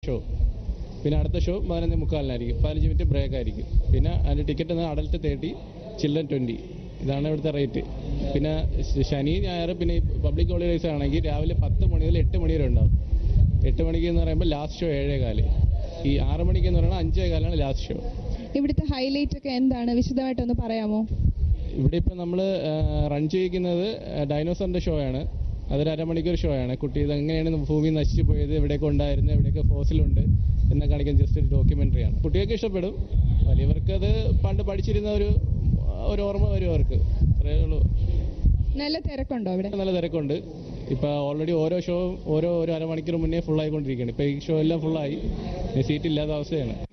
show പിന്നെ അടുത്ത show പതിനൊന്ന് മുക്കാലിനായിരിക്കും പതിനഞ്ച് മിനിറ്റ് ബ്രേക്ക് ആയിരിക്കും പിന്നെ അതിൻ്റെ ടിക്കറ്റ് എന്ന് അഡൽട്ട് തേർട്ടി ചിൽഡ്രൻ ട്വൻറ്റി ഇതാണ് ഇവിടുത്തെ റേറ്റ് പിന്നെ ശ- ശനി ഞായർ പിന്നെ പബ്ലിക് ഹോളിഡേയ്സ് ആണെങ്കിൽ രാവിലെ പത്ത് മണി മുതൽ എട്ട് മണി വരെ ഉണ്ടാവും എട്ട് മണിക്ക് എന്ന് പറയുമ്പോൾ ലാസ്റ്റ് ഷോ ഏഴേ കാല് ഈ ആറ് മണിക്ക് എന്ന് പറയുന്നത് അഞ്ചേ കാലാണ് ലാസ്റ്റ് ഷോ ഇവിടുത്തെ ഹൈലൈറ്റ് ഒക്കെ എന്താണ് വിശദമായിട്ടൊന്ന് പറയാമോ ഇവിടെ ഇപ്പം നമ്മൾ റൺ ചെയ്യിക്കുന്നത് ഡൈനോസറിൻ്റെ ഷോ ആണ് അതൊരു അരമണിക്കൂർ ഷോ ആണ് കുട്ടി ഇത് എങ്ങനെയാണ് ഭൂമി നശിച്ചു പോയത് എവിടെയൊക്കെ ഉണ്ടായിരുന്നത് എവിടെയൊക്കെ ഫോസിലുണ്ട് എന്ന് കാണിക്കാൻ ജസ്റ്റ് ഒരു ഡോക്യുമെൻ്ററി ആണ് കുട്ടികൾക്ക് ഇഷ്ടപ്പെടും വലിയവർക്ക് അത് പണ്ട് പഠിച്ചിരുന്ന ഒരു ഒരു ഓർമ്മ വരും അവർക്ക് അത്രയേ ഉള്ളൂ നല്ല തിരക്കുണ്ടോ ഇവിടെ നല്ല തിരക്കുണ്ട് ഇപ്പോൾ ഓൾറെഡി ഓരോ ഷോ ഓരോ ഒരു അരമണിക്കൂർ മുന്നേ ഫുൾ ആയിക്കൊണ്ടിരിക്കുകയാണ് ഇപ്പോൾ ഈ ഷോ എല്ലാം ഫുള്ളായി സീറ്റ് ഇല്ലാത്ത അവസ്ഥയാണ്